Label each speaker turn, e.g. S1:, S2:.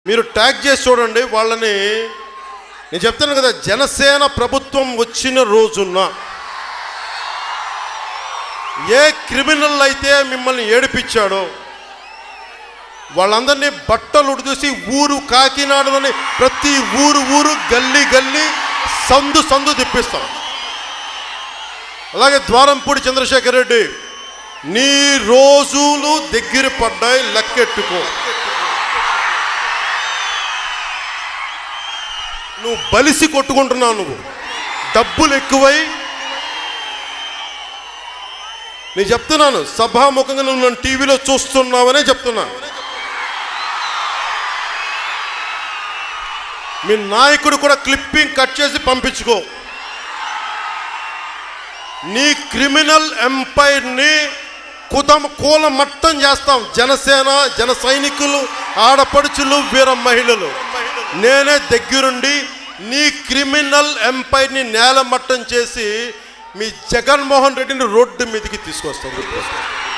S1: మీరు ట్యాగ్ చేసి చూడండి వాళ్ళని నేను చెప్తాను కదా జనసేన ప్రభుత్వం వచ్చిన రోజున ఏ క్రిమినల్ అయితే మిమ్మల్ని ఏడిపించాడో వాళ్ళందరినీ బట్టలు ఉడిదూసి ఊరు కాకినాడలోని ప్రతి ఊరు ఊరు గల్లీ గల్లీ సందు సందు తిప్పిస్తాం అలాగే ద్వారంపూడి చంద్రశేఖర్ రెడ్డి నీ రోజులు దగ్గర పడ్డాయి లెక్కెట్టుకో నువ్వు బలిసి కొట్టుకుంటున్నావు నువ్వు డబ్బులు ఎక్కువై నేను చెప్తున్నాను సభాముఖంగా నువ్వు నన్ను టీవీలో చూస్తున్నావనే చెప్తున్నాను మీ నాయకుడు కూడా క్లిప్పింగ్ కట్ చేసి పంపించుకో నీ క్రిమినల్ ఎంపైర్ని కుదం కూల మట్టం చేస్తాం జనసేన జన సైనికులు ఆడపడుచులు వీర మహిళలు నేనే దగ్గరుండి నీ క్రిమినల్ ఎంపైర్ని నేల మట్టం చేసి మీ జగన్మోహన్ రెడ్డిని రోడ్డు మీదకి తీసుకొస్తాం గుర్తుపెట్టుకో.